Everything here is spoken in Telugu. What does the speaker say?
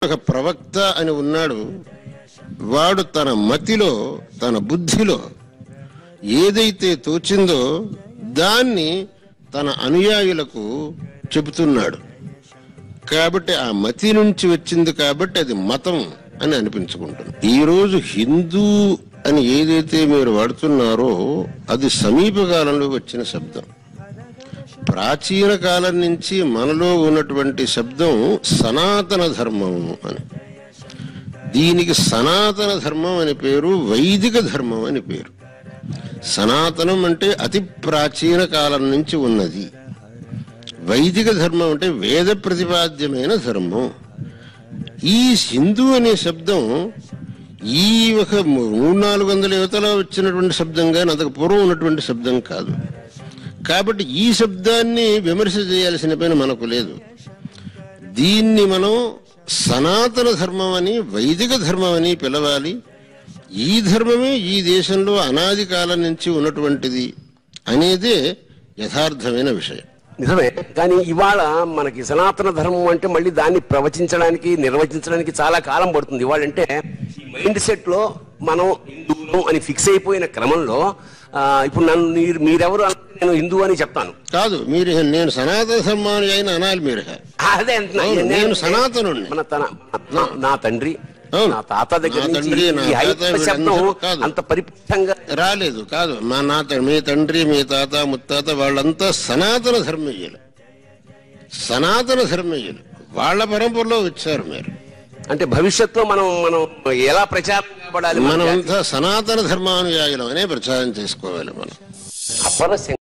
ఒక ప్రవక్త అని ఉన్నాడు వాడు తన మతిలో తన బుద్ధిలో ఏదైతే తోచిందో దాన్ని తన అనుయాయులకు చెబుతున్నాడు కాబట్టి ఆ మతి నుంచి వచ్చింది కాబట్టి అది మతం అని అనిపించుకుంటుంది ఈ రోజు హిందూ అని ఏదైతే మీరు వాడుతున్నారో అది సమీప కాలంలో వచ్చిన శబ్దం ప్రాచీన కాలం నుంచి మనలో ఉన్నటువంటి శబ్దం సనాతన ధర్మం అని దీనికి సనాతన ధర్మం అని పేరు వైదిక ధర్మం అని పేరు సనాతనం అంటే అతి ప్రాచీన కాలం నుంచి ఉన్నది వైదిక ధర్మం అంటే వేద ప్రతిపాద్యమైన ధర్మం ఈ హిందూ అనే శబ్దం ఈ ఒక మూడు నాలుగు వందల యువతలో వచ్చినటువంటి శబ్దం కానీ అంతకు పూర్వం ఉన్నటువంటి శబ్దం కాదు కాబట్టి ఈ శబ్దాన్ని విమర్శ చేయాల్సిన పని మనకు లేదు దీన్ని మనం సనాతన ధర్మం అని వైదిక ధర్మం అని పిలవాలి ఈ ధర్మమే ఈ దేశంలో అనాది కాలం నుంచి ఉన్నటువంటిది అనేదే యథార్థమైన విషయం నిజమే కానీ ఇవాళ మనకి సనాతన ధర్మం అంటే మళ్ళీ దాన్ని ప్రవచించడానికి నిర్వచించడానికి చాలా కాలం పడుతుంది ఇవాళ అంటే ఈ మైండ్ సెట్ లో మనం హిందువులు అని ఫిక్స్ అయిపోయిన క్రమంలో ఆ, ఇప్పుడు నన్ను మీరు మీరెవరు అంటే నేను హిందూ అని చెప్తాను కాదు మీరు నేను సనాతన ధర్మాన్ని అయిన అనాలి మీరు అదే అంటున్నా. అవును, నేను- నేను సనాతనుణ్ణి. మన తన నా- నా తండ్రి అవును. నా తాత దగ్గర నా నుంచి తండ్రి, నా ఈ తాత హైందవ వీళ్ళందరూ శబ్దం కాదు. అంత పరిపుష్టంగా రాలేదు కాదు మా నా త- మీ తండ్రి మీ తాత ముత్తాత వాళ్ళంతా సనాతన ధర్మీయులు సనాతన ధర్మీయులు వాళ్ళ పరంపరలో వచ్చారు మీరు అంటే భవిష్యత్తులో మనం మనం ఎలా ప్రచారం కాబడాలి మన మనమంతా సనాతన ధర్మానుయాయులం అనే ప్రచారం చేసుకోవాలి మనం అపర